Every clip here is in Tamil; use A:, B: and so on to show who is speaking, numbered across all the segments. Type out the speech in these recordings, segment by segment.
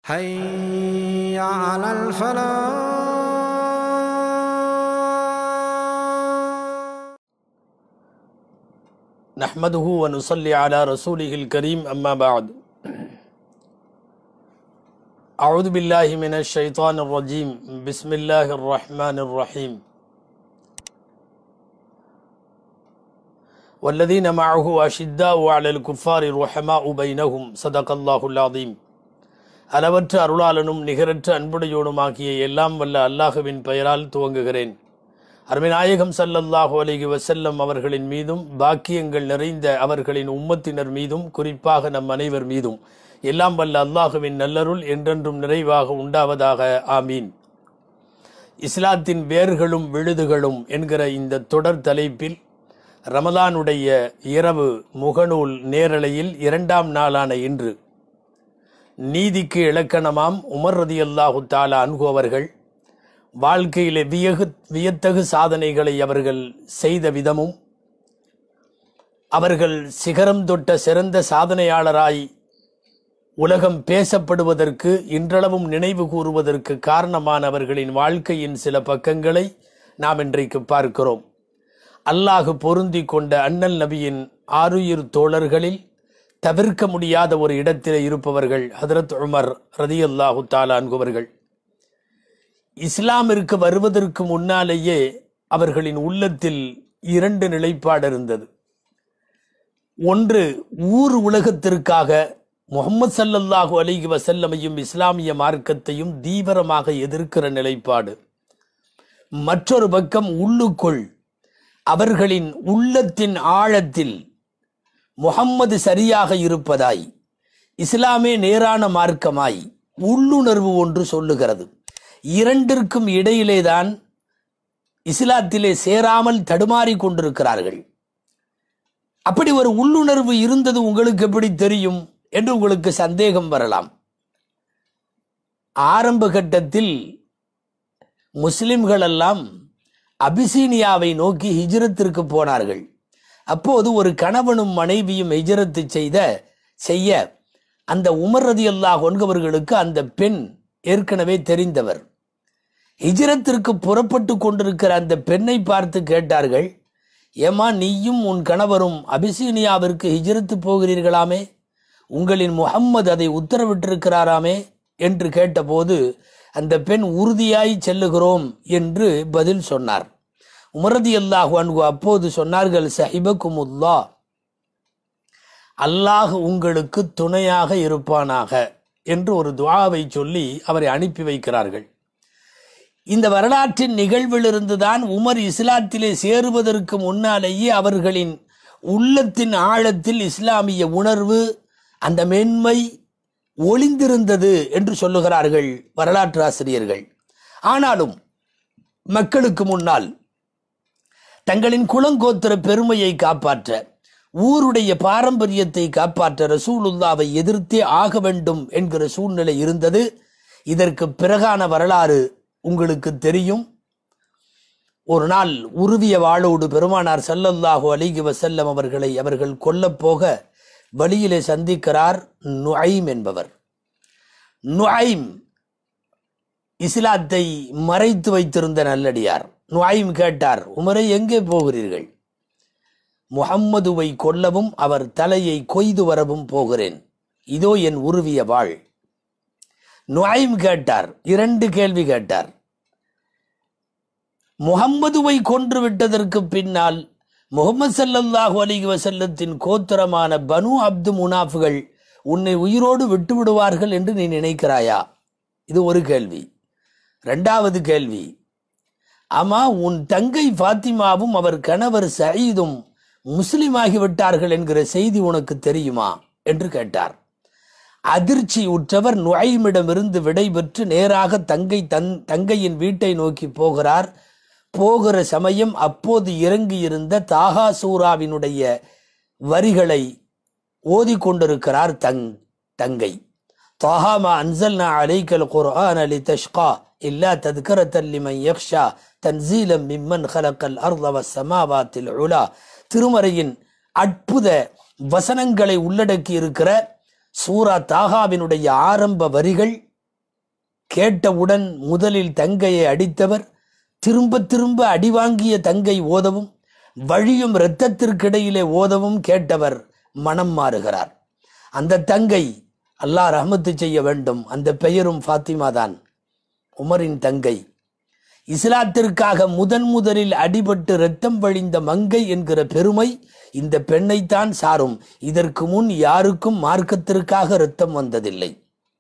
A: حي على الفلاح
B: نحمده ونصلي على رسوله الكريم أما بعد أعوذ بالله من الشيطان الرجيم بسم الله الرحمن الرحيم والذين معه أشداء على الكفار رحماء بينهم صدق الله العظيم அளவற்ற அருளாளனும் நிகரற்ற அன்புடையோனுமாகிய எல்லாம் வல்ல அல்லாஹுவின் பெயரால் துவங்குகிறேன் அருமைநாயகம் ஸல்லல்லாஹு அலைஹி வஸல்லம் அவர்களின் மீதும் பாக்கியங்கள் நிறைந்த அவர்களின் உம்மத்தினர் மீதும் குறிப்பாக நம் அனைவர் மீதும் எல்லாம் வல்ல அல்லாஹுவின் நல்லருள் என்றென்றும் நிறைவாக உண்டாவதாக ஆமீன் இஸ்லாத்தின் வேர்களும் விழுதுகளும் என்கிற இந்த தொடர் தலைப்பில் ரமலானுடைய இரவு முகநூல் நேரலையில் இரண்டாம் நாளான இன்று நீதிக்கு இலக்கணமாம் உமர் ரதியல்லாஹு தாலா அன்கு அவர்கள் வாழ்க்கையிலே வியகு வியத்தகு சாதனைகளை அவர்கள் செய்த விதமும் அவர்கள் சிகரம் தொட்ட சிறந்த சாதனையாளராய் உலகம் பேசப்படுவதற்கு இன்றளவும் நினைவு கூறுவதற்கு காரணமான அவர்களின் வாழ்க்கையின் சில பக்கங்களை நாம் இன்றைக்கு பார்க்கிறோம் அல்லாஹு பொருந்தி கொண்ட அண்ணல் நபியின் ஆருயிர் தோழர்களில் தவிர்க்க முடியாத ஒரு இடத்திலே இருப்பவர்கள் ஹதரத் உமர் ரதியல்லாஹு தாலா அன்குவர்கள் இஸ்லாமிற்கு வருவதற்கு முன்னாலேயே அவர்களின் உள்ளத்தில் இரண்டு நிலைப்பாடு இருந்தது ஒன்று ஊர் உலகத்திற்காக முகமது சல்லல்லாஹு அலைஹி வசல்லமையும் இஸ்லாமிய மார்க்கத்தையும் தீவிரமாக எதிர்க்கிற நிலைப்பாடு மற்றொரு பக்கம் உள்ளுக்குள் அவர்களின் உள்ளத்தின் ஆழத்தில் முகம்மது சரியாக இருப்பதாய் இஸ்லாமே நேரான மார்க்கமாய் உள்ளுணர்வு ஒன்று சொல்லுகிறது இரண்டிற்கும் இடையிலேதான் இஸ்லாத்திலே சேராமல் தடுமாறி கொண்டிருக்கிறார்கள் அப்படி ஒரு உள்ளுணர்வு இருந்தது உங்களுக்கு எப்படி தெரியும் என்று உங்களுக்கு சந்தேகம் வரலாம் ஆரம்ப கட்டத்தில் முஸ்லிம்கள் எல்லாம் அபிசீனியாவை நோக்கி ஹிஜ்ரத்திற்கு போனார்கள் அப்போது ஒரு கணவனும் மனைவியும் ஹிஜரத்து செய்த செய்ய அந்த உமர் ரதி அல்லாஹ் ஒன்கவர்களுக்கு அந்த பெண் ஏற்கனவே தெரிந்தவர் ஹிஜரத்திற்கு புறப்பட்டு கொண்டிருக்கிற அந்த பெண்ணை பார்த்து கேட்டார்கள் ஏமா நீயும் உன் கணவரும் அபிசீனியாவிற்கு ஹிஜரத்து போகிறீர்களாமே உங்களின் முகம்மது அதை உத்தரவிட்டிருக்கிறாராமே என்று கேட்டபோது அந்த பெண் உறுதியாய் செல்லுகிறோம் என்று பதில் சொன்னார் உமரதி அல்லாஹு அன்கு அப்போது சொன்னார்கள் சஹிபகுமுல்லா அல்லாஹ் உங்களுக்கு துணையாக இருப்பானாக என்று ஒரு துவாவை சொல்லி அவரை அனுப்பி வைக்கிறார்கள் இந்த வரலாற்றின் நிகழ்விலிருந்துதான் உமர் இஸ்லாத்திலே சேருவதற்கு முன்னாலேயே அவர்களின் உள்ளத்தின் ஆழத்தில் இஸ்லாமிய உணர்வு அந்த மென்மை ஒளிந்திருந்தது என்று சொல்லுகிறார்கள் வரலாற்று ஆசிரியர்கள் ஆனாலும் மக்களுக்கு முன்னால் தங்களின் குளங்கோத்திர பெருமையை காப்பாற்ற ஊருடைய பாரம்பரியத்தை காப்பாற்ற ரசூலுல்லாவை எதிர்த்தே ஆக வேண்டும் என்கிற சூழ்நிலை இருந்தது இதற்கு பிறகான வரலாறு உங்களுக்கு தெரியும் ஒரு நாள் உருவிய வாளோடு பெருமானார் சல்லல்லாஹு அலிகி வசல்லம் அவர்களை அவர்கள் கொல்லப் போக வழியிலே சந்திக்கிறார் நுஐம் என்பவர் நுஐம் இஸ்லாத்தை மறைத்து வைத்திருந்த நல்லடியார் நுஐம் கேட்டார் உமரை எங்கே போகிறீர்கள் முகம்மதுவை கொல்லவும் அவர் தலையை கொய்து வரவும் போகிறேன் இதோ என் உருவிய வாழ் நுஐம் கேட்டார் இரண்டு கேள்வி கேட்டார் முகம்மதுவை கொன்று விட்டதற்கு பின்னால் முகமது சல்லல்லாஹு அலிக வசல்லத்தின் கோத்திரமான பனு அப்து முனாஃபுகள் உன்னை உயிரோடு விட்டு விடுவார்கள் என்று நீ நினைக்கிறாயா இது ஒரு கேள்வி ரெண்டாவது கேள்வி ஆமா உன் தங்கை ஃபாத்திமாவும் அவர் கணவர் சயீதும் முஸ்லிமாகி விட்டார்கள் என்கிற செய்தி உனக்கு தெரியுமா என்று கேட்டார் அதிர்ச்சி உற்றவர் நுழைமிடமிருந்து விடைபெற்று நேராக தங்கை தன் தங்கையின் வீட்டை நோக்கி போகிறார் போகிற சமயம் அப்போது இறங்கியிருந்த தாகா சூராவினுடைய வரிகளை ஓதிக்கொண்டிருக்கிறார் தங் தங்கை தாஹாமா அன்சல்னா அலைக்கல் குர்ஆன் அலி தஷ்கா இல்லா தத்கரத்தல் லிமன் யக்ஷா தன்சீலம் மிம்மன் ஹலக்கல் அர்தவ சமாவாத்தில் உலா திருமறையின் அற்புத வசனங்களை உள்ளடக்கி இருக்கிற சூரா தாகாவினுடைய ஆரம்ப வரிகள் கேட்டவுடன் முதலில் தங்கையை அடித்தவர் திரும்ப திரும்ப அடி வாங்கிய தங்கை ஓதவும் வழியும் இரத்தத்திற்கிடையிலே ஓதவும் கேட்டவர் மனம் மாறுகிறார் அந்த தங்கை அல்லாஹ் ரஹமத்து செய்ய வேண்டும் அந்த பெயரும் ஃபாத்திமா தான் உமரின் தங்கை இஸ்லாத்திற்காக முதன் முதலில் அடிபட்டு இரத்தம் வழிந்த மங்கை என்கிற பெருமை இந்த பெண்ணைத்தான் சாரும் இதற்கு முன் யாருக்கும் மார்க்கத்திற்காக இரத்தம் வந்ததில்லை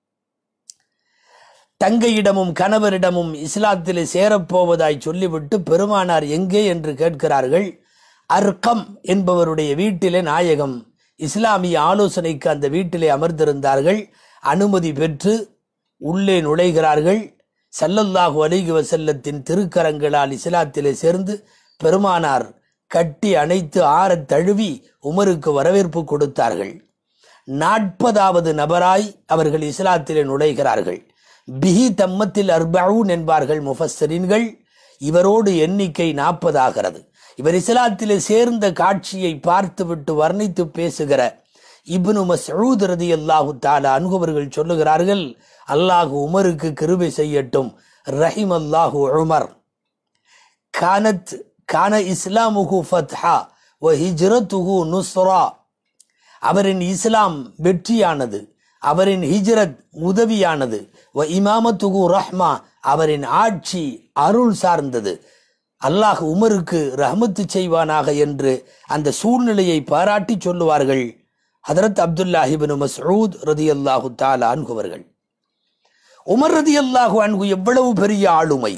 B: தங்கையிடமும் கணவரிடமும் இஸ்லாத்திலே சேரப்போவதாய் சொல்லிவிட்டு பெருமானார் எங்கே என்று கேட்கிறார்கள் அர்க்கம் என்பவருடைய வீட்டிலே நாயகம் இஸ்லாமிய ஆலோசனைக்கு அந்த வீட்டிலே அமர்ந்திருந்தார்கள் அனுமதி பெற்று உள்ளே நுழைகிறார்கள் சல்லல்லாஹு அலைஹி வஸல்லத்தின் திருக்கரங்களால் இஸ்லாத்திலே சேர்ந்து பெருமானார் கட்டி அணைத்து ஆறத் தழுவி உமருக்கு வரவேற்பு கொடுத்தார்கள் நாற்பதாவது நபராய் அவர்கள் இஸ்லாத்திலே நுழைகிறார்கள் பிஹி தம்மத்தில் அர்பவுன் என்பார்கள் முஃபஸ்ஸரீன்கள் இவரோடு எண்ணிக்கை நாற்பதாகிறது இவர் இஸ்லாத்திலே சேர்ந்த காட்சியை பார்த்துவிட்டு வர்ணித்து பேசுகிற இப்னு மஸ்ஊத் ரதியல்லாஹு தாலா அனுபவர்கள் சொல்லுகிறார்கள் அல்லாஹு உமருக்கு கிருபை செய்யட்டும் ரஹிம் அல்லாஹு உமர் கானத் கான இஸ்லாமுஹு ஃபத்ஹா வ ஹிஜ்ரத்துஹு நுஸ்ரா அவரின் இஸ்லாம் வெற்றியானது அவரின் ஹிஜ்ரத் உதவியானது வ இமாமத்துகு ரஹ்மா அவரின் ஆட்சி அருள் சார்ந்தது அல்லாஹ் உமருக்கு ரஹமத்து செய்வானாக என்று அந்த சூழ்நிலையை பாராட்டி சொல்லுவார்கள் ஹதரத் அப்துல்லாஹிபின் மஸ்ஊத் ரதியல்லாஹு தாலா அன்குவர்கள் உமர் ரதியல்லாஹு அன்கு எவ்வளவு பெரிய ஆளுமை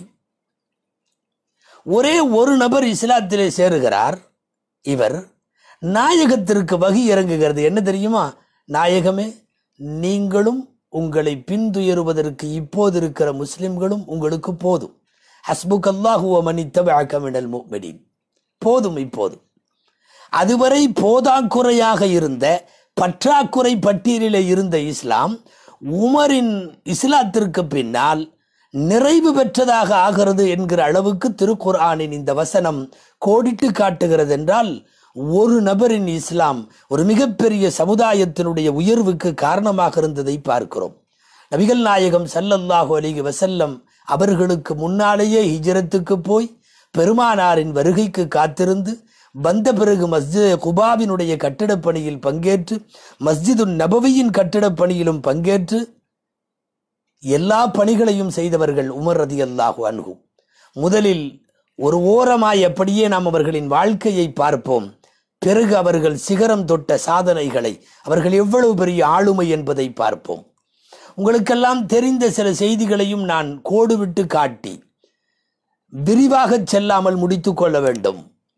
B: ஒரே ஒரு நபர் இஸ்லாத்திலே சேருகிறார் இவர் நாயகத்திற்கு வகி இறங்குகிறது என்ன தெரியுமா நாயகமே நீங்களும் உங்களை பின்துயருவதற்கு இப்போது இருக்கிற முஸ்லிம்களும் உங்களுக்கு போதும் ஹஸ்புக் அல்லாஹு மனித்தமிழல் முக்மெடின் போதும் இப்போது அதுவரை போதாக்குறையாக இருந்த பற்றாக்குறை பட்டியலில் இருந்த இஸ்லாம் உமரின் இஸ்லாத்திற்கு பின்னால் நிறைவு பெற்றதாக ஆகிறது என்கிற அளவுக்கு திருக்குர்ஆனின் இந்த வசனம் கோடிட்டு காட்டுகிறது என்றால் ஒரு நபரின் இஸ்லாம் ஒரு மிகப்பெரிய சமுதாயத்தினுடைய உயர்வுக்கு காரணமாக இருந்ததை பார்க்கிறோம் நபிகள் நாயகம் சல்லல்லாஹு அலைஹி வசல்லம் அவர்களுக்கு முன்னாலேயே ஹிஜரத்துக்கு போய் பெருமானாரின் வருகைக்கு காத்திருந்து வந்த பிறகு மஸ்ஜித் குபாவினுடைய கட்டிடப் பணியில் பங்கேற்று மஸ்ஜிது நபவியின் கட்டிடப் பணியிலும் பங்கேற்று எல்லா பணிகளையும் செய்தவர்கள் உமர் ரதி அல்லாஹு அன்ஹு முதலில் ஒரு ஓரமாய் அப்படியே நாம் அவர்களின் வாழ்க்கையை பார்ப்போம் பிறகு அவர்கள் சிகரம் தொட்ட சாதனைகளை அவர்கள் எவ்வளவு பெரிய ஆளுமை என்பதை பார்ப்போம் உங்களுக்கெல்லாம் தெரிந்த சில செய்திகளையும் நான் கோடு விட்டு காட்டி விரிவாக செல்லாமல் முடித்துக் கொள்ள வேண்டும்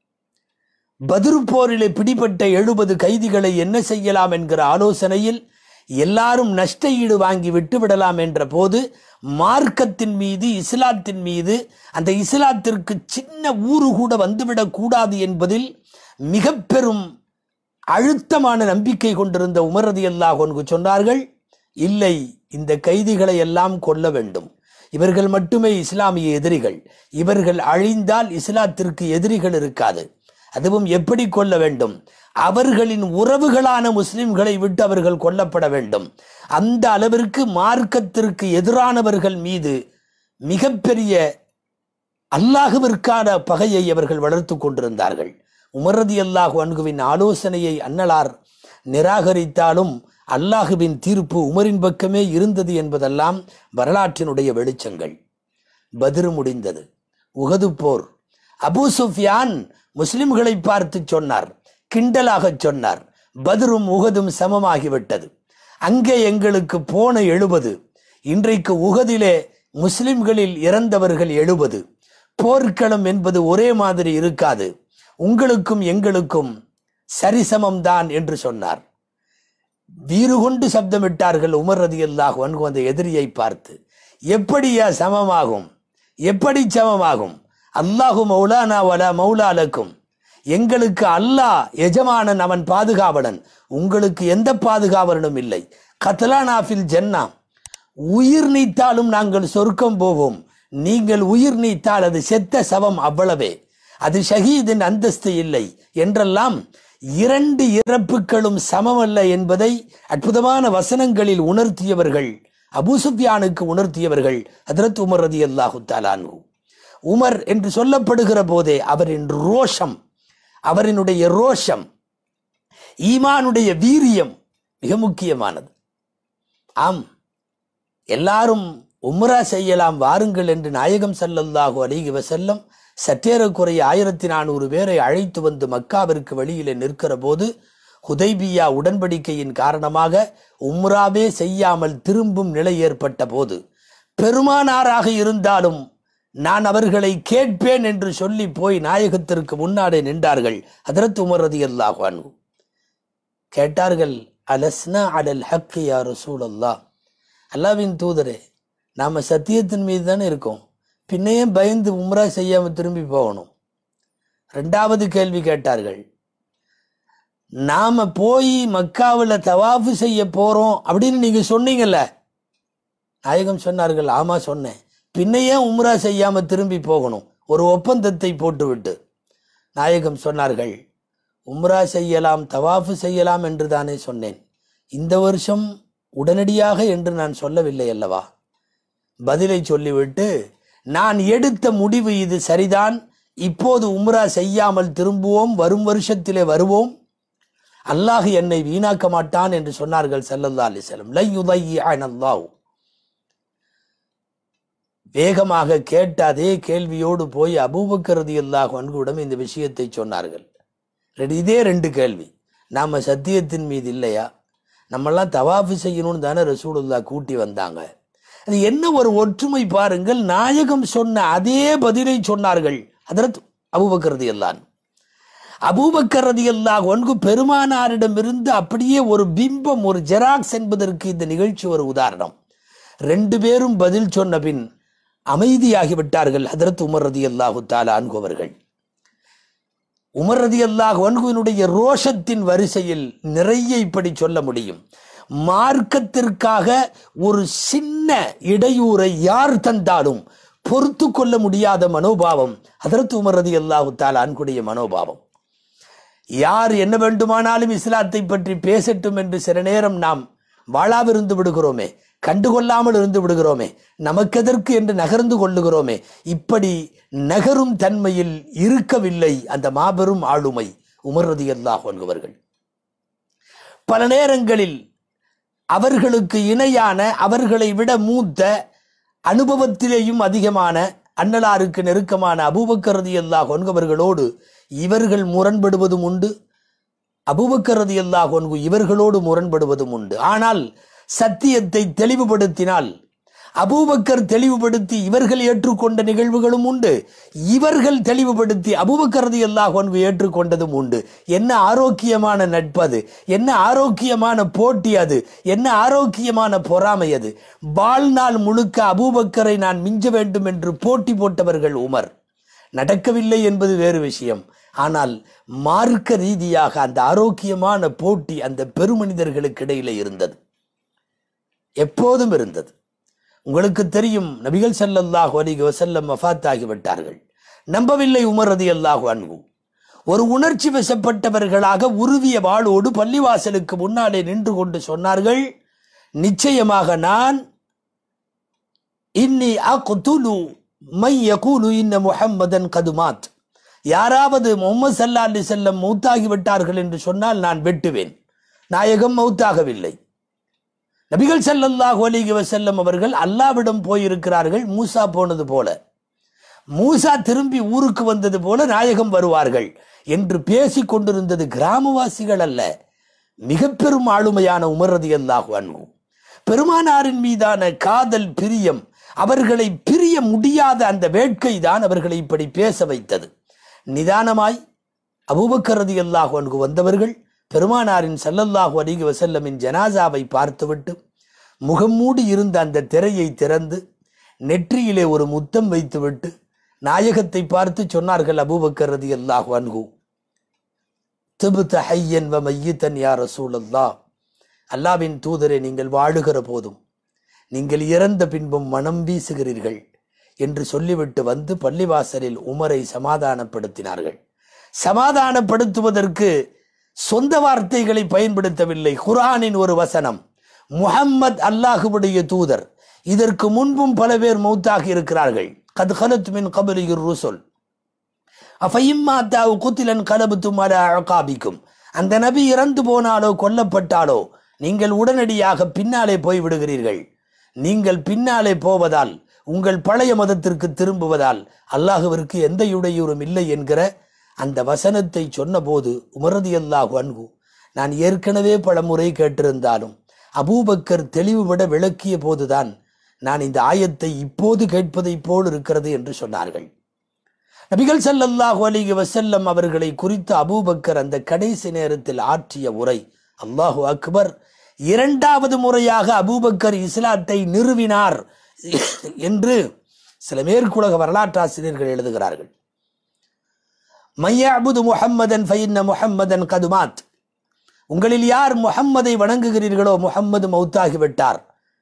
B: பதிரு போரிலே பிடிபட்ட எழுபது கைதிகளை என்ன செய்யலாம் என்கிற ஆலோசனையில் எல்லாரும் நஷ்ட ஈடு வாங்கி விட்டு விடலாம் என்ற போது மார்க்கத்தின் மீது இஸ்லாத்தின் மீது அந்த இஸ்லாத்திற்கு சின்ன ஊறு கூட வந்துவிடக் கூடாது என்பதில் மிக பெரும் அழுத்தமான நம்பிக்கை கொண்டிருந்த உமரதி அல்லாஹ் ஒன்று சொன்னார்கள் இல்லை இந்த கைதிகளை எல்லாம் கொல்ல வேண்டும் இவர்கள் மட்டுமே இஸ்லாமிய எதிரிகள் இவர்கள் அழிந்தால் இஸ்லாத்திற்கு எதிரிகள் இருக்காது அதுவும் எப்படி கொல்ல வேண்டும் அவர்களின் உறவுகளான முஸ்லிம்களை விட்டு அவர்கள் கொல்லப்பட வேண்டும் அந்த அளவிற்கு மார்க்கத்திற்கு எதிரானவர்கள் மீது மிகப்பெரிய அல்லாஹுவிற்கான பகையை அவர்கள் வளர்த்து கொண்டிருந்தார்கள் உமரதி அல்லாஹு அன்குவின் ஆலோசனையை அன்னலார் நிராகரித்தாலும் அல்லாஹுவின் தீர்ப்பு உமரின் பக்கமே இருந்தது என்பதெல்லாம் வரலாற்றினுடைய வெளிச்சங்கள் பதிரு முடிந்தது உகது போர் அபூ சுஃபியான் முஸ்லிம்களை பார்த்து சொன்னார் கிண்டலாக சொன்னார் பதிரும் உகதும் சமமாகிவிட்டது அங்கே எங்களுக்கு போன எழுபது இன்றைக்கு உகதிலே முஸ்லிம்களில் இறந்தவர்கள் எழுபது போர்க்களம் என்பது ஒரே மாதிரி இருக்காது உங்களுக்கும் எங்களுக்கும் சரிசமம்தான் என்று சொன்னார் வீறு கொண்டு சப்தமிட்டார்கள் உமர் ரதி அல்லாஹ் அந்த எதிரியை பார்த்து எப்படியா சமமாகும் எப்படி சமமாகும் அல்லாஹு மௌலானா வலா மௌலாலக்கும் எங்களுக்கு அல்லாஹ் எஜமானன் அவன் பாதுகாவலன் உங்களுக்கு எந்த பாதுகாவலனும் இல்லை கத்தலானாஃபில் ஜன்னா உயிர் நீத்தாலும் நாங்கள் சொர்க்கம் போவோம் நீங்கள் உயிர் நீத்தால் அது செத்த சவம் அவ்வளவே அது ஷஹீதின் அந்தஸ்து இல்லை என்றெல்லாம் இரண்டு இறப்புகளும் சமமல்ல என்பதை அற்புதமான வசனங்களில் உணர்த்தியவர்கள் அபூ சுஃபியானுக்கு உணர்த்தியவர்கள் ஹதரத் உமர் ரதி அல்லாஹு தாலானு உமர் என்று சொல்லப்படுகிற போதே அவரின் ரோஷம் அவரினுடைய ரோஷம் ஈமானுடைய வீரியம் மிக முக்கியமானது ஆம் எல்லாரும் உம்ரா செய்யலாம் வாருங்கள் என்று நாயகம் ஸல்லல்லாஹு அலைஹி வஸல்லம் சற்றேறக்குறைய ஆயிரத்தி நானூறு பேரை அழைத்து வந்து மக்காவிற்கு வெளியிலே நிற்கிற போது ஹுதைபியா உடன்படிக்கையின் காரணமாக உம்ராவே செய்யாமல் திரும்பும் நிலை ஏற்பட்ட போது பெருமானாராக இருந்தாலும் நான் அவர்களை கேட்பேன் என்று சொல்லி போய் நாயகத்திற்கு முன்னாடி நின்றார்கள் ஹதரத் உமர் ரதியல்லாஹு அன்ஹு கேட்டார்கள் அலஸ்னா அலல் ஹக்கு யா ரசூலல்லாஹ் அல்லாவின் தூதரே நாம சத்தியத்தின் மீது தானே இருக்கோம் பின்னையே பயந்து உம்ரா செய்யாம திரும்பி போகணும் ரெண்டாவது கேள்வி கேட்டார்கள் நாம போய் மக்காவில் தவாஃபு செய்ய போறோம் அப்படின்னு நீங்க சொன்னீங்கல்ல நாயகம் சொன்னார்கள் ஆமா சொன்னேன் பின்னையே உம்ரா செய்யாம திரும்பி போகணும் ஒரு ஒப்பந்தத்தை போட்டுவிட்டு நாயகம் சொன்னார்கள் உம்ரா செய்யலாம் தவாஃபு செய்யலாம் என்று தானே சொன்னேன் இந்த வருஷம் உடனடியாக என்று நான் சொல்லவில்லை அல்லவா பதிலை சொல்லிவிட்டு நான் எடுத்த முடிவு இது சரிதான் இப்போது உம்ரா செய்யாமல் திரும்புவோம் வரும் வருஷத்திலே வருவோம் அல்லாஹ் என்னை வீணாக்க மாட்டான் என்று சொன்னார்கள் ஸல்லல்லாஹு அலைஹி வஸல்லம் லை யுதையிஅனல்லாஹு வேகமாக கேட்ட அதே கேள்வியோடு போய் அபூபக்கர் ரலியல்லாஹு அன்ஹுவிடம் இந்த விஷயத்தை சொன்னார்கள் ரெண்டு- இதே ரெண்டு கேள்வி நாம சத்தியத்தின் மீது இல்லையா நம்மெல்லாம் தவாஃபு செய்யணும்னு தானே ரசூலுல்லா கூட்டி வந்தாங்க அது என்ன ஒரு ஒற்றுமை பாருங்கள் நாயகம் சொன்ன அதே பதிலை சொன்னார்கள் அதற்கு அபூபக்கர் ரலியல்லாஹு அபூபக்கர் ரலியல்லாஹு அன்ஹு பெருமானாரிடமிருந்து அப்படியே ஒரு பிம்பம் ஒரு ஜெராக்ஸ் என்பதற்கு இந்த நிகழ்ச்சி ஒரு உதாரணம் ரெண்டு பேரும் பதில் சொன்ன பின் அமைதியாகி விட்டார்கள் ஹதரத் உமர் ரதியல்லாஹு தாலா அன்ஹு அவர்கள் உமர் ரதியல்லாஹு அன்ஹுவினுடைய ரோஷத்தின் வரிசையில் நிறைய இப்படி சொல்ல முடியும் மார்க்கத்திற்காக ஒரு சின்ன இடையூறை யார் தந்தாலும் பொறுத்து கொள்ள முடியாத மனோபாவம் ஹதரத் உமர் ரதியல்லாஹு தாலா அன்குடைய மனோபாவம் யார் என்ன வேண்டுமானாலும் இஸ்லாத்தை பற்றி பேசட்டும் என்று சில நேரம் நாம் வாழாவிருந்து விடுகிறோமே கண்டுகொள்ளாமல் இருந்து விடுகிறோமே நமக்கெதற்கு என்று நகர்ந்து கொள்ளுகிறோமே இப்படி நகரும் தன்மையில் இருக்கவில்லை அந்த மாபெரும் ஆளுமை உமர் ரதியல்லாஹு அன்ஹுவர்கள் பல நேரங்களில் அவர்களுக்கு இணையான அவர்களை விட மூத்த அனுபவத்திலேயும் அதிகமான அன்னலாருக்கு நெருக்கமான அபூபக்கர் ரதியல்லாஹு அன்ஹுவர்களோடு இவர்கள் முரண்படுவதும் உண்டு அபூபக்கர் ரதியல்லாஹு அன்ஹு இவர்களோடு முரண்படுவதும் உண்டு ஆனால் சத்தியத்தை தெளிவுபடுத்தினால் அபூபக்கர் தெளிவுபடுத்தி இவர்கள் ஏற்றுக்கொண்ட நிகழ்வுகளும் உண்டு இவர்கள் தெளிவுபடுத்தி அபூபக்கர் ரதியல்லாஹு அன்ஹு ஏற்றுக்கொண்டதும் உண்டு என்ன ஆரோக்கியமான நட்பது என்ன ஆரோக்கியமான போட்டி அது என்ன ஆரோக்கியமான பொறாமை அது வாழ்நாள் முழுக்க அபூபக்கரை நான் மிஞ்ச வேண்டும் என்று போட்டி போட்டவர்கள் உமர் நடக்கவில்லை என்பது வேறு விஷயம் ஆனால் மார்க்க ரீதியாக அந்த ஆரோக்கியமான போட்டி அந்த பெருமனிதர்களுக்கு இடையில இருந்தது எப்போதும் இருந்தது உங்களுக்கு தெரியும் நபிகள் ஸல்லல்லாஹு அலைஹி வஸல்லம் வஃபாத் ஆகிவிட்டார்கள் நம்பவில்லை உமர் ரதியல்லாஹு அன்ஹு ஒரு உணர்ச்சி வசப்பட்டவர்களாக உருவிய வாளோடு பள்ளிவாசலுக்கு முன்னாலே நின்று கொண்டு சொன்னார்கள் நிச்சயமாக நான் இன்னி அக்துலு மை யகூலு இன்ன முஹம்மதன் கதுமாத் யாராவது முகமது சல்லா அலி செல்லம் மௌத்தாகி விட்டார்கள் என்று சொன்னால் நான் வெட்டுவேன் நாயகம் மௌத்தாகவில்லை நபிகள் ஸல்லல்லாஹு அலைஹி வஸல்லம் அவர்கள் அல்லாவிடம் போயிருக்கிறார்கள் மூசா போனது போல மூசா திரும்பி ஊருக்கு வந்தது போல நாயகம் வருவார்கள் என்று பேசிக் கொண்டிருந்தது கிராமவாசிகள் அல்ல மிக பெரும் ஆளுமையான உமர் ரதியல்லாஹு அன்ஹு பெருமானாரின் மீதான காதல் பிரியம் அவர்களை பிரிய முடியாத அந்த வேட்கை தான் அவர்களை இப்படி பேச வைத்தது நிதானமாய் அபூபக்கர் ரதியல்லாஹு அன்ஹு வந்தவர்கள் பெருமானாரின் ஸல்லல்லாஹு அலைஹி வஸல்லமின் ஜனாசாவை பார்த்துவிட்டு முகம் மூடி இருந்த அந்த திரையை திறந்து நெற்றியிலே ஒரு முத்தம் வைத்துவிட்டு நாயகத்தை பார்த்து சொன்னார்கள் அபூபக்கர் ரதியல்லாஹு அன்ஹு திபுத ஹையன் வ மையித்தன் யா ரசூலல்லாஹ் அல்லாவின் தூதரை நீங்கள் வாழுகிற போதும் நீங்கள் இறந்த பின்பும் மனம் வீசுகிறீர்கள் என்று சொல்லிவிட்டு வந்து பள்ளிவாசலில் உமரை சமாதானப்படுத்தினார்கள் சமாதானப்படுத்துவதற்கு சொந்த வார்த்தைகளை பயன்படுத்தவில்லை குர்ஆனின் ஒரு வசனம் முஹம்மத் அல்லாஹுவுடைய தூதர் இதற்கு முன்பும் பல பேர் மௌத்தாகி இருக்கிறார்கள் கத் கலத் மின் கபலியுர் ருசுல் அஃபைம்மா தாவு குத்திலன் கலபுத்தும் அல அழகாபிக்கும் அந்த நபி இறந்து போனாலோ கொல்லப்பட்டாலோ நீங்கள் உடனடியாக பின்னாலே போய் விடுகிறீர்கள் நீங்கள் பின்னாலே போவதால் உங்கள் பழைய மதத்திற்கு திரும்புவதால் அல்லாஹுவிற்கு எந்த இடையூறும் இல்லை என்கிற அந்த வசனத்தை சொன்னபோது உமரதி அல்லாஹு அன்பு நான் ஏற்கனவே பல முறை கேட்டிருந்தாலும் அபூபக்கர் தெளிவுபட விளக்கிய போதுதான் நான் இந்த ஆயத்தை இப்போது கேட்பதைப் போல் இருக்கிறது என்று சொன்னார்கள் நபிகள் ஸல்லல்லாஹு அலைஹி வஸல்லம் அவர்களை குறித்து அபூபக்கர் அந்த கடைசி நேரத்தில் ஆற்றிய உரை அல்லாஹு அக்பர் இரண்டாவது முறையாக அபூபக்கர் இஸ்லாத்தை நிறுவினார் என்று சில மேற்குலக வரலாற்றாசிரியர்கள் எழுதுகிறார்கள் மையாபுது முஹம்மதன் ஃபைன்ன முஹம்மதன் கதுமாத் உங்களில் யார் முஹம்மதை வணங்குகிறீர்களோ முஹம்மது மௌத்தாகி விட்டார்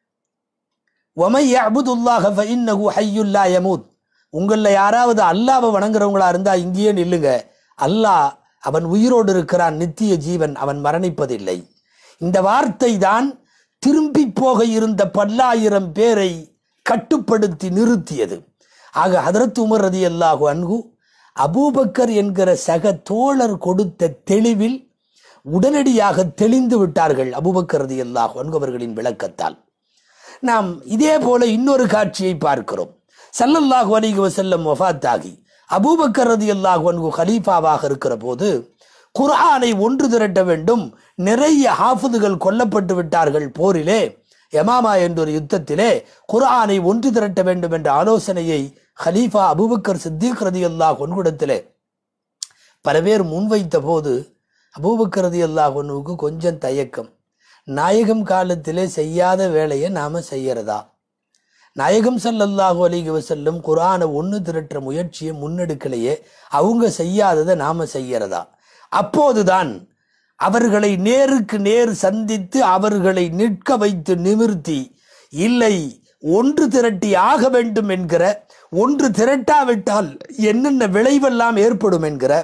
B: ஒமை அபுதுல்லாஹ ஃபைன்னஹு ஹய்யுல்லா யமூத் உங்களில் யாராவது அல்லாவை வணங்குறவங்களா இருந்தா இங்கேயே நில்லுங்க அல்லாஹ் அவன் உயிரோடு இருக்கிறான் நித்திய ஜீவன் அவன் மரணிப்பதில்லை இந்த வார்த்தை தான் திரும்பி போக இருந்த பல்லாயிரம் பேரை கட்டுப்படுத்தி நிறுத்தியது ஆக ஹதரத் உமர் ரதி அல்லாஹு அன்கு அபூபக்கர் என்கிற சக தோழர் கொடுத்த தெளிவில் உடனடியாக தெளிந்து விட்டார்கள் அபூபக்கர் ரதி அல்லாஹு அன்கு அவர்களின் விளக்கத்தால் நாம் இதே போல இன்னொரு காட்சியை பார்க்கிறோம் சல்லல்லாஹு அலைஹி வஸல்லம் வஃபாத்தாகி அபூபக்கர் ரதியல்லாஹு அன்ஹு கலீஃபாவாக இருக்கிற போது குர்ஆனை ஒன்று திரட்ட வேண்டும் நிறைய ஹாஃபிதுகள் கொல்லப்பட்டு விட்டார்கள் போரிலே யமாமா என்ற ஒரு யுத்தத்திலே குர்ஆனை ஒன்று திரட்ட வேண்டும் என்ற ஆலோசனையை ஹலீஃபா அபூபக்கர் சித்திக் ரதியல்லாஹு அன்ஹுடத்திலே பல பேர் முன்வைத்த போது அபூபக்கர் ரதியல்லாஹு அன்ஹுவுக்கு கொஞ்சம் தயக்கம் நாயகம் காலத்திலே செய்யாத வேலையை நாம செய்யறதா நாயகம் ஸல்லல்லாஹு அலைஹி வஸல்லம் குர்ஆனை ஒன்று திரட்டுற முயற்சியை முன்னெடுக்கலையே அவங்க செய்யாததை நாம செய்யறதா அப்போதுதான் அவர்களை நேருக்கு நேர் சந்தித்து அவர்களை நிற்க வைத்து நிமிர்த்தி இல்லை ஒன்று திரட்டி ஆக வேண்டும் என்கிற ஒன்று திரட்டாவிட்டால் என்னென்ன விளைவெல்லாம் ஏற்படும் என்கிற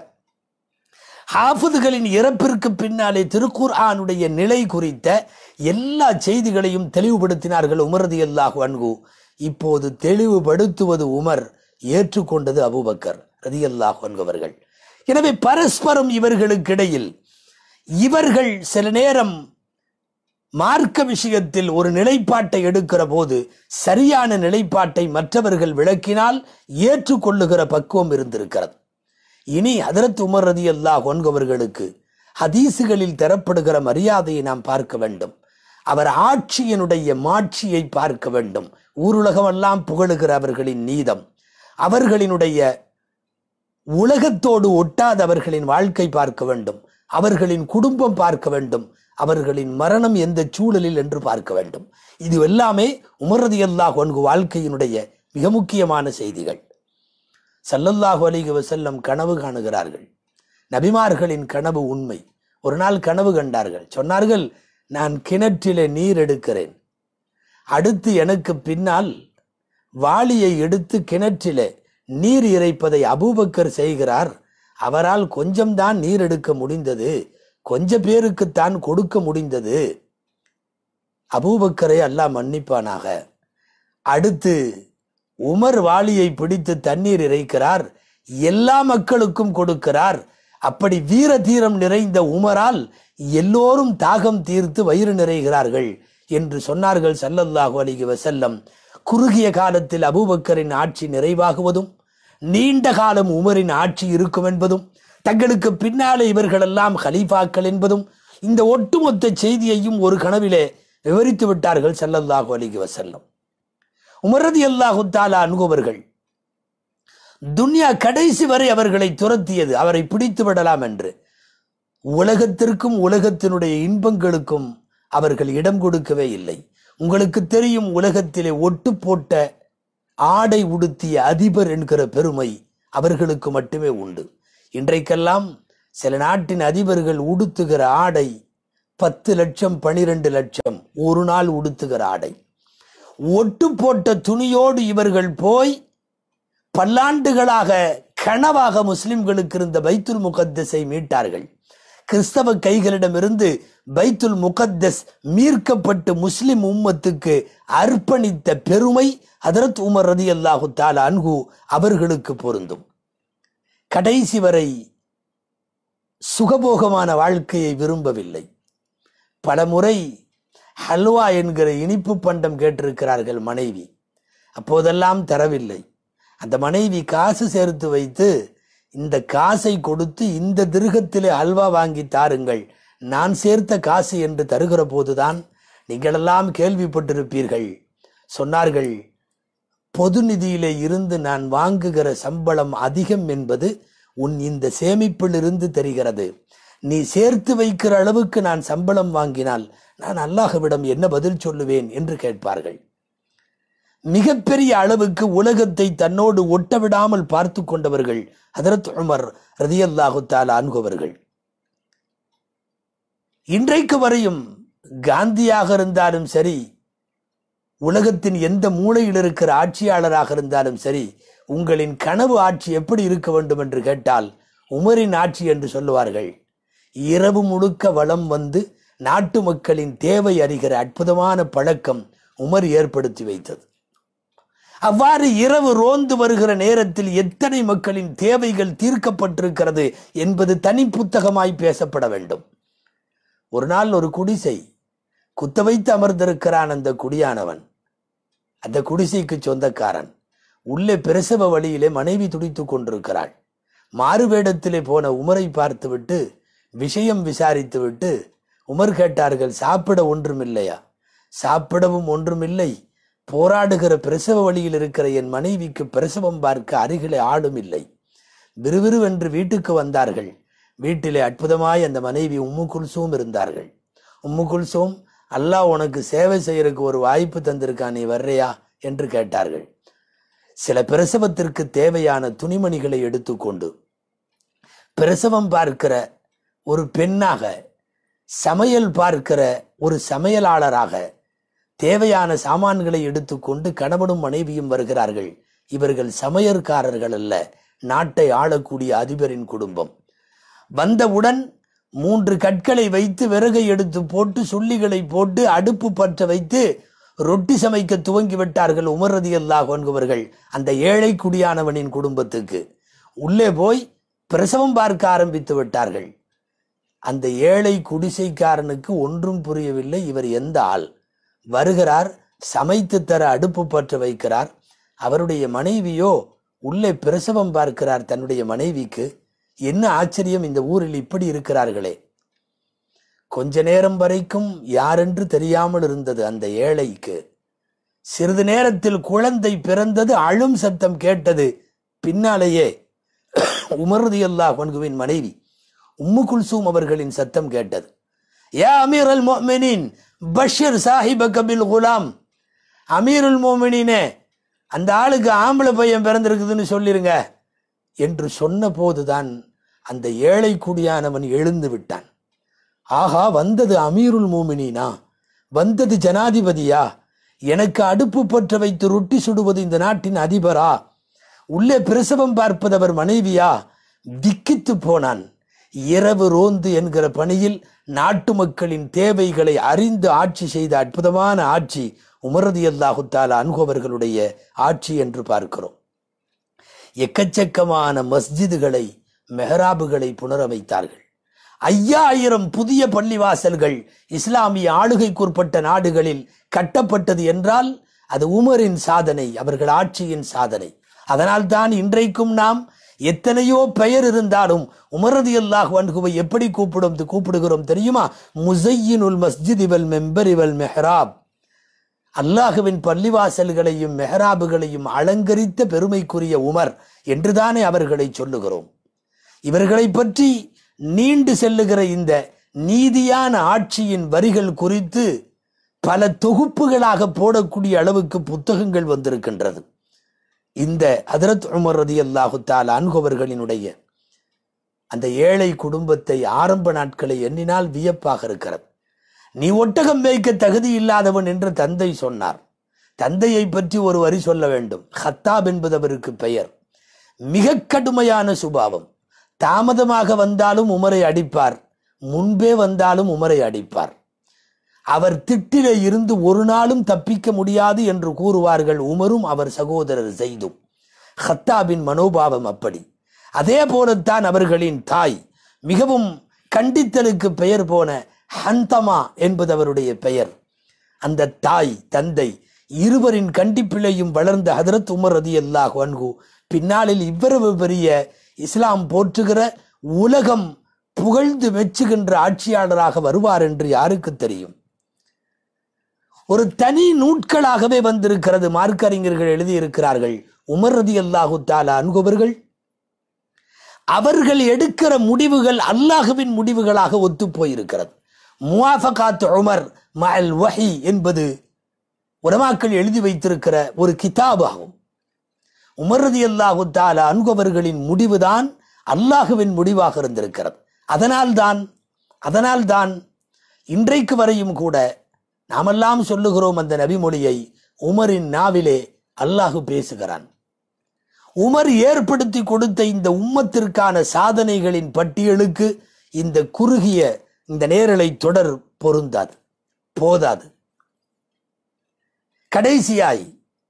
B: ஹாஃபிதுகளின் இறப்பிற்கு பின்னாலே திருக்குர்ஆனுடைய நிலை குறித்த எல்லா செய்திகளையும் தெளிவுபடுத்தினார்கள் உமரது அல்லாஹு அன்கு இப்போது தெளிவுபடுத்துவது உமர் ஏற்றுக்கொண்டது அபூபக்கர் ரதியல்லாஹு அன்கு அவர்கள் எனவே பரஸ்பரம் இவர்களுக்கிடையில் இவர்கள் சில நேரம் மார்க்க விஷயத்தில் ஒரு நிலைப்பாட்டை எடுக்கிற போது சரியான நிலைப்பாட்டை மற்றவர்கள் விளக்கினால் ஏற்றுக்கொள்ளுகிற பக்குவம் இருந்திருக்கிறது இனி ஹதரத் உமர் ரதி அல்லாஹ் ஒன்கவர்களுக்கு ஹதீசுகளில் தரப்படுகிற மரியாதையை நாம் பார்க்க வேண்டும் அவர் ஆட்சியினுடைய மாட்சியை பார்க்க வேண்டும் ஊருலகமெல்லாம் புகழுகிற அவர்களின் நீதம் அவர்களினுடைய உலகத்தோடு ஒட்டாத அவர்களின் வாழ்க்கை பார்க்க வேண்டும் அவர்களின் குடும்பம் பார்க்க வேண்டும் அவர்களின் மரணம் எந்த சூழலில் என்று பார்க்க வேண்டும் இது எல்லாமே உமரதி அல்லாஹ் ஒன்கு வாழ்க்கையினுடைய மிக முக்கியமான செய்திகள் சல்லல்லாஹு அலைஹி வஸல்லம் கனவு காணுகிறார்கள் நபிமார்களின் கனவு உண்மை ஒரு நாள் கனவு கண்டார்கள் சொன்னார்கள் நான் கிணற்றிலே நீர் எடுக்கிறேன் அடுத்து எனக்கு பின்னால் வாளியை எடுத்து கிணற்றிலே நீர் இறைப்பதை அபூபக்கர் செய்கிறார் அவரால் கொஞ்சம்தான் நீர் எடுக்க முடிந்தது கொஞ்ச பேருக்குத்தான் கொடுக்க முடிந்தது அபூபக்கரை அல்லாஹ் மன்னிப்பானாக அடுத்து உமர் வாளியை பிடித்து தண்ணீர் இறைக்கிறார் எல்லா மக்களுக்கும் கொடுக்கிறார் அப்படி வீர தீரம் நிறைந்த உமரால் எல்லோரும் தாகம் தீர்த்து வயிறு நிறைகிறார்கள் என்று சொன்னார்கள் சல்லல்லாஹு அலைஹி வஸல்லம் குறுகிய காலத்தில் அபூபக்கரின் ஆட்சி நிறைவாகுவதும் நீண்ட காலம் உமரின் ஆட்சி இருக்கும் என்பதும் தங்களுக்கு பின்னாலே இவர்களெல்லாம் ஹலீஃபாக்கள் என்பதும் இந்த ஒட்டுமொத்த செய்தியையும் ஒரு கனவிலே விவரித்து விட்டார்கள் சல்லல்லாஹு அலைஹி வஸல்லம் உமரதி அல்லாஹு தாலா அனுகுவர்கள் துன்யா கடைசி வரை அவர்களை துரத்தியது அவரை பிடித்து விடலாம் என்று உலகத்திற்கும் உலகத்தினுடைய இன்பங்களுக்கும் அவர்கள் இடம் கொடுக்கவே இல்லை உங்களுக்கு தெரியும் உலகத்திலே ஒட்டு போட்ட ஆடை உடுத்திய அதிபர் என்கிற பெருமை அவர்களுக்கு மட்டுமே உண்டு இன்றைக்கெல்லாம் சில நாட்டின் அதிபர்கள் உடுத்துகிற ஆடை பத்து லட்சம் பனிரெண்டு லட்சம் ஒரு நாள் உடுத்துகிற ஆடை ஒட்டு போட்ட துணியோடு இவர்கள் போய் பல்லாண்டுகளாக கனவாக முஸ்லிம்களுக்கு இருந்த பைத்துல் முகத்தஸை மீட்டார்கள் கிறிஸ்தவ கைகளிடமிருந்து பைத்துல் முகத்தஸ் மீட்கப்பட்டு முஸ்லிம் உம்மத்துக்கு அர்ப்பணித்த பெருமை ஹதரத் உமர் ரதி அல்லாஹு தாலா அன்ஹு அவர்களுக்கு பொருந்தும் கடைசி வரை சுகபோகமான வாழ்க்கையை விரும்பவில்லை பலமுறை ஹல்வா என்கிற இனிப்பு பண்டம் கேட்டிருக்கிறார்கள் மனைவி அப்போதெல்லாம் தரவில்லை அந்த மனைவி காசு சேர்த்து வைத்து இந்த காசை கொடுத்து இந்த திருகத்திலே அல்வா வாங்கி தாருங்கள் நான் சேர்த்த காசு என்று தருகிற போதுதான் நீங்களெல்லாம் கேள்விப்பட்டிருப்பீர்கள் சொன்னார்கள் பொது நிதியிலே இருந்து நான் வாங்குகிற சம்பளம் அதிகம் என்பது உன் இந்த சேமிப்பிலிருந்து தெரிகிறது நீ சேர்த்து வைக்கிற அளவுக்கு நான் சம்பளம் வாங்கினால் நான் அல்லாஹ்விடம் என்ன பதில் சொல்லுவேன் என்று கேட்பார்கள் மிகப்பெரிய அளவுக்கு உலகத்தை தன்னோடு ஒட்ட விடாமல் பார்த்து கொண்டவர்கள் ஹதரத் உமர் ரதியல்லாஹு தாலா அன்குவர்கள் இன்றைக்கு வரையும் காந்தியாக இருந்தாலும் சரி உலகத்தின் எந்த மூலையில் இருக்கிற ஆட்சியாளராக இருந்தாலும் சரி உங்களின் கனவு ஆட்சி எப்படி இருக்க வேண்டும் என்று கேட்டால் உமரின் ஆட்சி என்று சொல்லுவார்கள் இரவு முழுக்க வளம் வந்து நாட்டு மக்களின் தேவை அறிகிற அற்புதமான பழக்கம் உமர் ஏற்படுத்தி வைத்தது அவ்வாறு இரவு ரோந்து வருகிற நேரத்தில் எத்தனை மக்களின் தேவைகள் தீர்க்கப்பட்டிருக்கிறது என்பது தனி புத்தகமாய் பேசப்பட வேண்டும் ஒரு நாள் ஒரு குடிசை குத்த வைத்து அமர்ந்திருக்கிறான் அந்த குடியானவன் அந்த குடிசைக்கு சொந்தக்காரன் உள்ளே பிரசவ வழியிலே மனைவி துடித்துக் கொண்டிருக்கிறாள் மாறுவேடத்திலே போன உமரை பார்த்துவிட்டு விஷயம் விசாரித்துவிட்டு உமர் கேட்டார்கள் சாப்பிட ஒன்றுமில்லையா சாப்பிடவும் ஒன்றுமில்லை போராடுகிற பிரசவ வழியில் இருக்கிற என் மனைவிக்கு பிரசவம் பார்க்க அருகிலே ஆளும் இல்லை விறுவிறுவென்று வீட்டுக்கு வந்தார்கள் வீட்டிலே அற்புதமாய் அந்த மனைவி உம்மு குல்சூம் இருந்தார்கள் உம்மு குல்சூம் அல்லாஹ் உனக்கு சேவை செய்யறதுக்கு ஒரு வாய்ப்பு தந்திருக்கான் நீ வர்றியா என்று கேட்டார்கள் சில பிரசவத்திற்கு தேவையான துணிமணிகளை எடுத்துக்கொண்டு பிரசவம் பார்க்கிற ஒரு பெண்ணாக சமையல் பார்க்கிற ஒரு சமையலாளராக தேவையான சாமான்களை எடுத்துக்கொண்டு கணவனும் மனைவியும் வருகிறார்கள் இவர்கள் சமையற்காரர்கள் அல்ல நாட்டை ஆளக்கூடிய அதிபரின் குடும்பம் வந்தவுடன் மூன்று கற்களை வைத்து விறகை எடுத்து போட்டு சுள்ளிகளை போட்டு அடுப்பு பற்ற வைத்து ரொட்டி சமைக்க துவங்கி விட்டார்கள் உமரதி அல்லாஹ் என்பவர்கள் அந்த ஏழை குடியானவனின் குடும்பத்துக்கு உள்ளே போய் பிரசவம் பார்க்க ஆரம்பித்து விட்டார்கள் அந்த ஏழை குடிசைக்காரனுக்கு ஒன்றும் புரியவில்லை இவர் எந்த ஆள் வருகிறார் சமைத்து தர அடுப்பு பற்ற வைக்கிறார் அவருடைய மனைவியோ உள்ளே பிரசவம் பார்க்கிறார் தன்னுடைய மனைவிக்கு என்ன ஆச்சரியம் இந்த ஊரில் இப்படி இருக்கிறார்களே கொஞ்ச நேரம் வரைக்கும் யாரென்று தெரியாமல் இருந்தது அந்த ஏழைக்கு சிறிது நேரத்தில் குழந்தை பிறந்தது அழும் சத்தம் கேட்டது பின்னாலேயே உமர்தி அல்லாஹ் பன்குவின் மனைவி உம்மு குல்சூம் அவர்களின் சத்தம் கேட்டது யா அமீர் அல் மோமினின் பஷீர் சாஹிப கபில் குலாம் அமீருல் மோமினினே அந்த ஆளுக்கு ஆம்பளை பையன் பிறந்திருக்குதுன்னு சொல்லிருங்க என்று சொன்ன போதுதான் அந்த ஏழை குடியானவன் எழுந்து விட்டான் ஆகா வந்தது அமீருல் மோமினா வந்தது ஜனாதிபதியா எனக்கு அடுப்பு பற்ற வைத்து ரொட்டி சுடுவது இந்த நாட்டின் அதிபரா உள்ளே பிரசவம் பார்ப்பது அவர் மனைவியா திக்கித்து போனான் இரவு ரோந்து என்கிற பணியில் நாட்டு மக்களின் தேவைகளை அறிந்து ஆட்சி செய்த அற்புதமான ஆட்சி உமரதி அல்லாஹுத்தால அன்கோவர்களுடைய ஆட்சி என்று பார்க்கிறோம் எக்கச்சக்கமான மஸ்ஜிதுகளை மெஹராபுகளை புனரமைத்தார்கள் ஐயாயிரம் புதிய பள்ளிவாசல்கள் இஸ்லாமிய ஆளுகைக்குட்பட்ட நாடுகளில் கட்டப்பட்டது என்றால் அது உமரின் சாதனை அவர்கள் ஆட்சியின் சாதனை அதனால்தான் இன்றைக்கும் நாம் எத்தனையோ பெயர் இருந்தாலும் உமரதி அல்லாஹ் வன்குவை எப்படி கூப்பிடும் கூப்பிடுகிறோம் தெரியுமா முசையினுல் மஸ்ஜித் இவல் மெம்பர் இவல் மெஹராப் அல்லாஹுவின் பள்ளிவாசல்களையும் மெஹராபுகளையும் அலங்கரித்த பெருமைக்குரிய உமர் என்றுதானே அவர்களை சொல்லுகிறோம் இவர்களை பற்றி நீண்டு செல்லுகிற இந்த நீதியான ஆட்சியின் வரிகள் குறித்து பல தொகுப்புகளாக போடக்கூடிய அளவுக்கு புத்தகங்கள் வந்திருக்கின்றது இந்த ஹதரத் உமர் ரதி அல்லாஹு தால் அன்கோவர்களினுடைய அந்த ஏழை குடும்பத்தை ஆரம்ப நாட்களை எண்ணினால் வியப்பாக இருக்கிறது நீ ஒட்டகம் மேய்க்க தகுதி இல்லாதவன் என்று தந்தை சொன்னார் தந்தையை பற்றி ஒரு வரி சொல்ல வேண்டும் ஹத்தாப் என்பது அவருக்கு பெயர் மிக கடுமையான சுபாவம் தாமதமாக வந்தாலும் உமரை அடிப்பார் முன்பே வந்தாலும் உமரை அடிப்பார் அவர் திட்டிலே இருந்து ஒரு நாளும் தப்பிக்க முடியாது என்று கூறுவார்கள் உமரும் அவர் சகோதரர் செய்தும் ஹத்தாபின் மனோபாவம் அப்படி அதே போலத்தான் அவர்களின் தாய் மிகவும் கண்டித்தலுக்கு பெயர் போன ஹந்தமா என்பது அவருடைய பெயர் அந்த தாய் தந்தை இருவரின் கண்டிப்பிலையும் வளர்ந்த ஹதரத் உமர் ரதி அல்லாஹ் அன்கு பின்னாளில் இவ்வளவு பெரிய இஸ்லாம் போற்றுகிற உலகம் புகழ்ந்து மெச்சுகின்ற ஆட்சியாளராக வருவார் என்று யாருக்கு தெரியும் ஒரு தனி நூட்களாகவே வந்திருக்கிறது மார்க்கறிஞர்கள் எழுதியிருக்கிறார்கள் உமர் ரதி அல்லாஹு தாலா அன்குவர்கள் அவர்கள் எடுக்கிற முடிவுகள் அல்லாஹுவின் முடிவுகளாக ஒத்துப் போயிருக்கிறது முவாஃபகாத் உமர் மஅல் வஹி என்பது உலமாக்கள் எழுதி வைத்திருக்கிற ஒரு கிதாப் ஆகும் உமர் ரதி அல்லாஹு தாலா அன்குவர்களின் முடிவுதான் அல்லாஹுவின் முடிவாக இருந்திருக்கிறது அதனால்தான் அதனால்தான் இன்றைக்கு வரையும் கூட நாமெல்லாம் சொல்லுகிறோம் அந்த நபிமொழியை உமரின் நாவிலே அல்லாஹு பேசுகிறான் உமர் ஏற்படுத்தி கொடுத்த இந்த உம்மத்திற்கான சாதனைகளின் பட்டியலுக்கு இந்த குறுகிய இந்த நேரலை தொடர் பொருந்தாது போதாது கடைசியாய்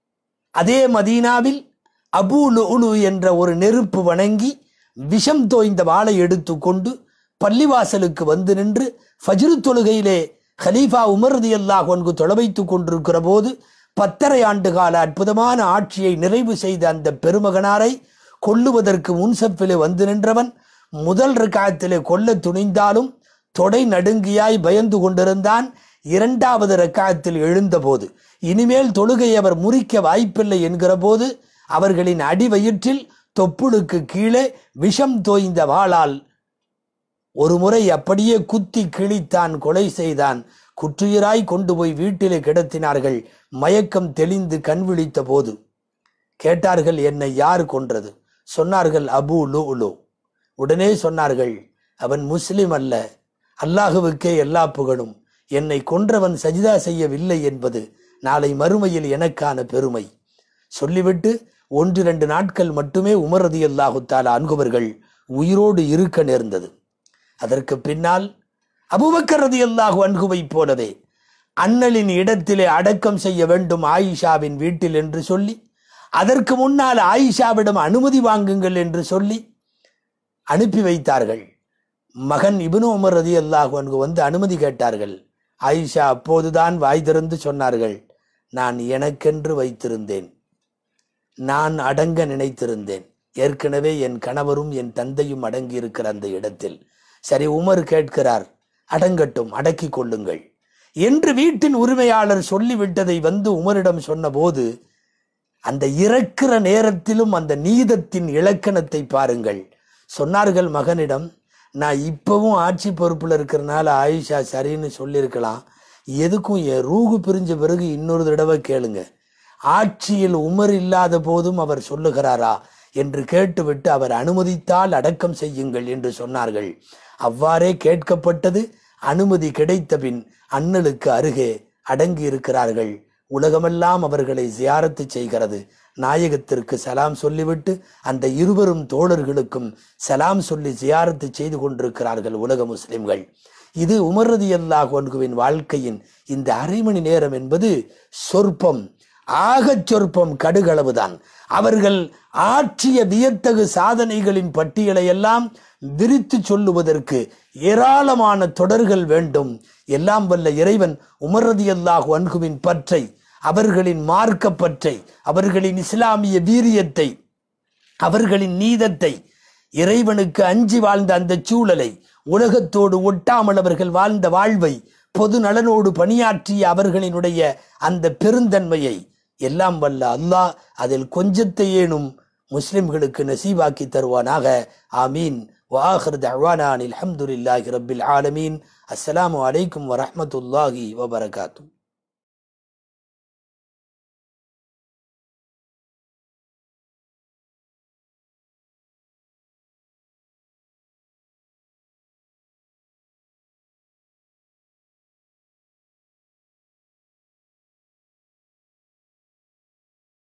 B: அதே மதீனாவில் அபூ லுலு என்ற ஒரு நெருப்பு வணங்கி விஷம் தோய்ந்த வாளை எடுத்துக்கொண்டு பள்ளிவாசலுக்கு வந்து நின்று ஃபஜ்ரு தொழுகையிலே ஹலீஃபா உமர்தி அல்லாஹ் ஒன்கு தொலைவைத்துக் கொண்டிருக்கிற போது பத்தரை ஆண்டு கால அற்புதமான ஆட்சியை நிறைவு செய்த அந்த பெருமகனாரை கொல்லுவதற்கு முன்சப்பிலே வந்து நின்றவன் முதல் ரக்காயத்திலே கொல்ல துணிந்தாலும் தொடை நடுங்கியாய் பயந்து கொண்டிருந்தான் இரண்டாவது ரக்காயத்தில் எழுந்தபோது இனிமேல் தொழுகை அவர் முறிக்க வாய்ப்பில்லை என்கிற போது அவர்களின் அடிவயிற்றில் தொப்புளுக்கு கீழே விஷம் தோய்ந்த வாளால் ஒரு முறை அப்படியே குத்தி கிழித்தான் கொலை செய்தான் குற்றுயிராய் கொண்டு போய் வீட்டிலே கிடத்தினார்கள் மயக்கம் தெளிந்து கண் விழித்த போது கேட்டார்கள் என்னை யார் கொன்றது சொன்னார்கள் அபு லு லு உடனே சொன்னார்கள் அவன் முஸ்லிம் அல்ல அல்லாஹுவுக்கே எல்லா புகழும் என்னை கொன்றவன் சஜிதா செய்யவில்லை என்பது நாளை மறுமையில் எனக்கான பெருமை சொல்லிவிட்டு ஒன்று இரண்டு நாட்கள் மட்டுமே உமரதி அல்லாஹு தாலா அன்குவர்கள் உயிரோடு இருக்க நேர்ந்தது அதற்கு பின்னால் அபுபக்கர் ரதி அல்லாஹு அன்குவை போலவே அண்ணலின் இடத்திலே அடக்கம் செய்ய வேண்டும் ஆயிஷாவின் வீட்டில் என்று சொல்லி அதற்கு முன்னால் ஆயிஷாவிடம் அனுமதி வாங்குங்கள் என்று சொல்லி அனுப்பி வைத்தார்கள் மகன் இப்னு உமர் ரதி அல்லாஹு அன்கு வந்து அனுமதி கேட்டார்கள் ஆயிஷா அப்போதுதான் வாய் திறந்து சொன்னார்கள் நான் எனக்கென்று வைத்திருந்தேன் நான் அடங்க நினைத்திருந்தேன் ஏற்கனவே என் கணவரும் என் தந்தையும் அடங்கி இருக்கிற அந்த இடத்தில் சரி உமர் கேட்கிறார் அடங்கட்டும் அடக்கிக் கொள்ளுங்கள் என்று வீட்டின் உரிமையாளர் சொல்லிவிட்டதை வந்து உமரிடம் சொன்னபோது அந்த இறக்கிற நேரத்திலும் அந்த நீதத்தின் இலக்கணத்தை பாருங்கள் சொன்னார்கள் மகனிடம் நான் இப்பவும் ஆட்சி பொறுப்புல இருக்கிறனால ஆயிஷா சரின்னு சொல்லியிருக்கலாம் எதுக்கும் என் ரூகு பிரிஞ்ச பிறகு இன்னொரு தடவை கேளுங்க ஆட்சியில் உமர் இல்லாத போதும் அவர் சொல்லுகிறாரா என்று கேட்டுவிட்டு அவர் அனுமதித்தால் அடக்கம் செய்யுங்கள் என்று சொன்னார்கள் அவ்வாறே கேட்கப்பட்டது அனுமதி கிடைத்த பின் அண்ணலுக்கு அருகே அடங்கி இருக்கிறார்கள் உலகமெல்லாம் அவர்களை ஜியாரத்து செய்கிறது நாயகத்திற்கு சலாம் சொல்லிவிட்டு அந்த இருவரும் தோழர்களுக்கும் சலாம் சொல்லி ஜியாரத்து செய்து கொண்டிருக்கிறார்கள் உலக முஸ்லிம்கள் இது உமர்ரதி அல்லாஹ் ஒன்குவின் வாழ்க்கையின் இந்த அரை மணி நேரம் என்பது சொற்பம் ஆகச் சொற்பம் கடுகளவுதான் அவர்கள் ஆற்றிய வியத்தகு சாதனைகளின் பட்டியலை எல்லாம் விரித்து சொல்லுவதற்கு ஏராளமான தொடர்கள் வேண்டும் எல்லாம் வல்ல இறைவன் உமரதி அல்லாஹு அன்குவின் பற்றை அவர்களின் மார்க்க பற்றை அவர்களின் இஸ்லாமிய வீரியத்தை அவர்களின் நீதத்தை இறைவனுக்கு அஞ்சி வாழ்ந்த அந்த சூழலை உலகத்தோடு ஒட்டாமல் அவர்கள் வாழ்ந்த வாழ்வை பொது நலனோடு பணியாற்றிய அவர்களினுடைய அந்த பெருந்தன்மையை எல்லாம் வல்ல அல்லாஹ் அதில் கொஞ்சத்தையேனும் முஸ்லிம்களுக்கு நசீவாக்கி தருவானாக ஆமீன் வாஹர் தவானான் அல்ஹம்துலில்லாஹி ரப்பில் ஆலமீன் அஸ்ஸலாமு அலைக்கும் வரஹ்மத்துல்லாஹி வபரகாத்துஹ்